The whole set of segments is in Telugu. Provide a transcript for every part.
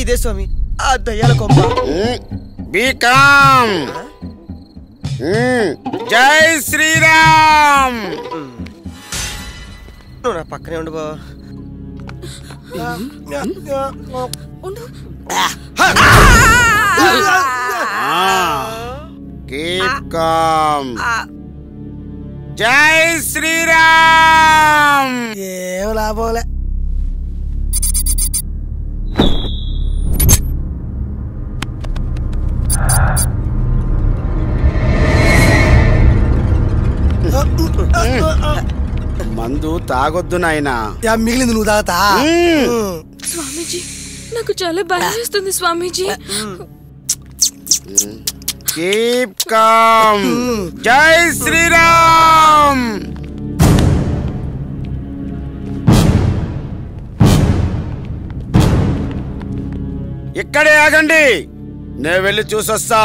ఇదే స్వామి ఆ దయ్యాల కొంప బీకామ్ జై శ్రీరామ్ నువ్వు నా పక్కనే ఉండు బావ ఉండు కీప్ కామ్ జై శ్రీరామ్ ఏం లాభంలే మందు తాగొద్దు నాయనా యా మిగిలింది నువ్వు తాగుతా స్వామీజీ నాకు చాలా భయం వేస్తుంది స్వామీజీ కీప్ కామ్ జై శ్రీరామ్ ఇక్కడే ఆగండి నేను వెళ్ళి చూసొస్తా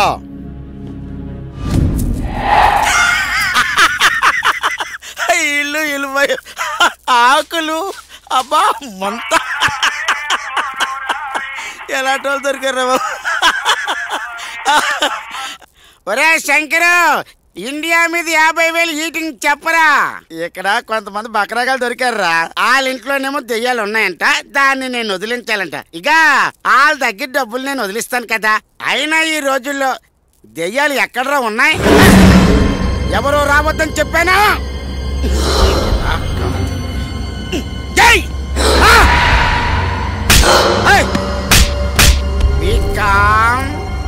ఇల్లు ఇల్లు ఆకులు అబ్బా మంత ఎలాంటి వాళ్ళు దొరికారు ఒరే శంకరు ఇండియా మీద యాభై వేలు హీటింగ్ చెప్పరా ఇక్కడ కొంతమంది బకరాగాలు దొరికారురా వాళ్ళ ఇంట్లోనేమో దెయ్యాలు ఉన్నాయంట దాన్ని నేను వదిలించాలంట ఇక వాళ్ళ దగ్గర డబ్బులు నేను వదిలిస్తాను కదా అయినా ఈ రోజుల్లో దెయ్యాలు ఎక్కడరా ఉన్నాయి ఎవరో రావద్దని చెప్పానా జై ఆ! ఏయ్! Be calm.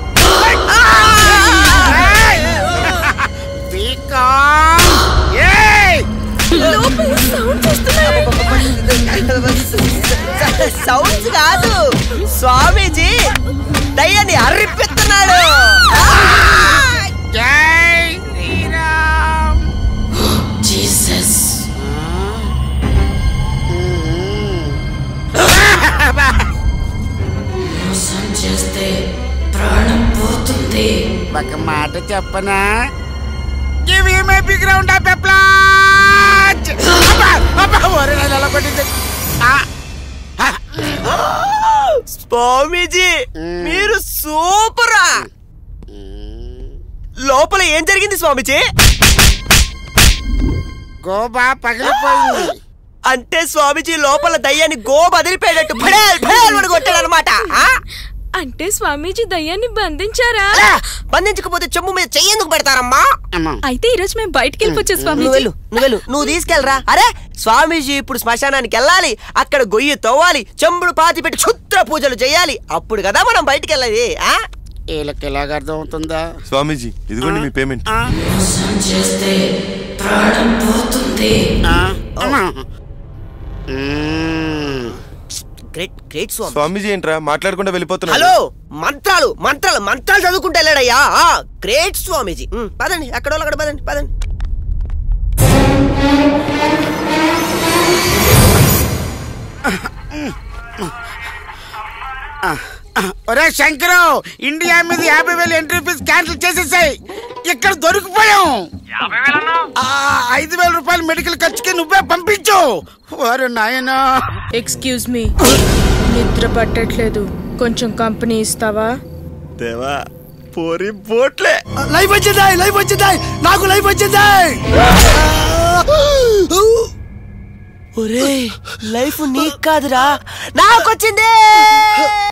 Hey! Be calm. Hey! లోపల సౌండ్ చేస్తున్నారు సౌండ్స్ కాదు స్వామీజీ దయ్యాన్ని అర్రిపిస్తున్నాడు జై శ్రీరామ్ జీసస్ మోసం చేస్తే ప్రాణం పోతుంది ఒక మాట చెప్పనా give you my big round of applause అబ్బా అబ్బా ఒరే నేను ఎలా కొట్టింది ఆ, ఆ, స్వామీజీ మ్మ్. మీరు సూపరా లోపల ఏం జరిగింది స్వామీజీ గోబా పగిలిపోయింది అంటే స్వామీజీ లోపల దయ్యాన్ని గో బదిలిపోయేటట్టు ఫడేల్ ఫడేల్ అని కొట్టాడు అనమాట అంటే స్వామీజీ దయ్యాన్ని బంధించారా బంధించకపోతే చెమ్ము మీద చెయ్యేందుకు పెడతారమ్మా అమ్మా అయితే ఈ రోజు మేము బయటికి వెళ్ళిపోవచ్చు నువ్వు స్వామీజీ వెళ్ళు నువ్వు వెళ్ళు నువ్వు తీసుకెళ్ళరా అరే స్వామీజీ ఇప్పుడు శ్మశానానికి వెళ్ళాలి అక్కడ గొయ్యి తవ్వాలి చెంబుడు పాతి పెట్టి క్షుద్ర పూజలు చేయాలి అప్పుడు కదా మనం బయటికి వెళ్ళేది ఆ వీళ్ళకి ఎలాగ అర్థం అవుతుందా స్వామీజీ ఇదిగోండి మీ పేమెంట్ ఆ, మోసం చేస్తే ప్రాణం పోతుంది ఆ, అమ్మా. మ్మ్. గ్రేట్ గ్రేట్ స్వామి స్వామీజీ ఏంట్రా మాట్లాడకుండా వెళ్ళిపోతున్నారు హలో మంత్రాలు మంత్రాలు మంత్రాలు చదువుకుంటూ వెళ్ళాడయ్యా ఆ, గ్రేట్ స్వామీజీ ఉమ్, పదండి అక్కడ వాళ్ళు అక్కడ పదండి పదండి ఒరే శంకరు ఇండియా మీద యాభై వేలు ఎంట్రీ ఫీజు క్యాన్సిల్ చేసేసాయి ఇక్కడ దొరికిపోయాం ఆ, ఐదు వేల రూపాయలు మెడికల్ ఖర్చుకి నువ్వే పంపించు వారు నాయనా ఎక్స్క్యూజ్ మీ నిద్ర పట్టట్లేదు కొంచెం కంపెనీ ఇస్తావా దేవా పోరి బోట్లే లైఫ్ వచ్చింది లైఫ్ వచ్చింది నాకు లైఫ్ వచ్చింది ఒరే లైఫ్ నీకు కాదురా నాకొచ్చింది